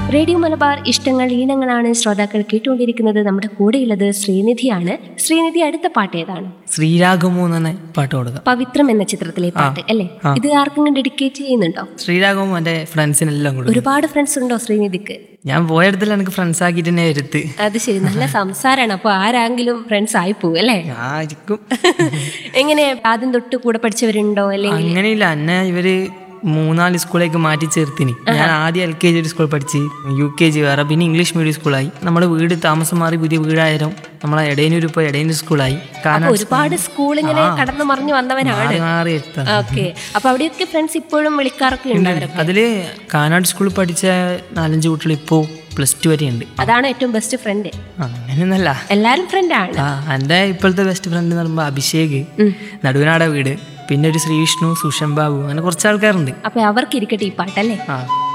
radio Malabar ഇഷ്ടങ്ങൾ ഈണങ്ങളാണ് ശ്രോതാക്കൾ കേട്ടുകൊണ്ടിരിക്കുന്നത് നമ്മുടെ കൂടെയുള്ളത് ശ്രീനിധിയാണ് ശ്രീനിധി അടുത്ത പാട്ട് ഏതാണ് ശ്രീരാഗമോ എന്നാണ് പാട്ട് കൊടുക്കുക പവിത്രം എന്ന ചിത്രത്തിലെ പാട്ട് അല്ലേ ഇത് ആർക്കെങ്കിലും ഡെഡിക്കേറ്റ് ചെയ്യുന്നുണ്ടോ ശ്രീരാഗമോ എൻ്റെ ഫ്രണ്ട്സിനെല്ലാം കൊടുക്കും ഒരുപാട് ഫ്രണ്ട്സ് ഉണ്ടോ ശ്രീനിധിക്ക് ഞാൻ പോയടത്തിൽ എനിക്ക് ഫ്രണ്ട്സ് ആക്കിയിട്ട് തന്നെ വരുത്ത് അത് ശരി നല്ല സംസാരമാണ് അപ്പൊ ആരാങ്കിലും ഫ്രണ്ട്സ് ആയി പോകും അല്ലേ ആയിരിക്കും എങ്ങനെ ആദ്യം തൊട്ട് കൂടെ പഠിച്ചവരുണ്ടോ അല്ലെങ്കിൽ അങ്ങനെയില്ല എന്നെ ഇവര് മൂന്നാല് സ്കൂളിലേക്ക് മാറ്റി ചേർത്തിനി ഞാൻ ആദ്യം എൽ കെ ജി ഒരു സ്കൂളിൽ പഠിച്ച് യു കെ ജി വേറെ പിന്നെ ഇംഗ്ലീഷ് മീഡിയം സ്കൂളായി നമ്മുടെ വീട് താമസം മാറി പുതിയ വീടായാലും നമ്മളെ എടയനൂർ ഇപ്പോൾ എടയനൂർ സ്കൂളായി കാരണം ഒരുപാട് സ്കൂൾ ഇങ്ങനെ കടന്നു മറിഞ്ഞു വന്നവനാണ് മാറി മാറി എത്താം ഓക്കെ അപ്പൊ അവിടെയൊക്കെ ഫ്രണ്ട്സ് ഇപ്പോഴും വിളിക്കാറൊക്കെ ഉണ്ട് അവരൊക്കെ അതില് കാനാട് സ്കൂളിൽ പഠിച്ച നാലഞ്ച് കുട്ടികൾ ഇപ്പോൾ പ്ലസ് ടു വരെ ഉണ്ട് അതാണ് ഏറ്റവും ബെസ്റ്റ് ഫ്രണ്ട് അങ്ങനെയൊന്നല്ല എല്ലാരും ഫ്രണ്ടാണ് ആ എൻ്റെ ഇപ്പോഴത്തെ ബെസ്റ്റ് ഫ്രണ്ട് എന്ന് പറയുമ്പോൾ അഭിഷേക് നടുവനാട വീട് പിന്നെ ഒരു ശ്രീവിഷ്ണു സുഷൻ ബാബു അങ്ങനെ കുറച്ച് ആൾക്കാരുണ്ട് അപ്പൊ അവർക്ക് ഇരിക്കട്ടെ ഈ പാട്ടല്ലേ ആ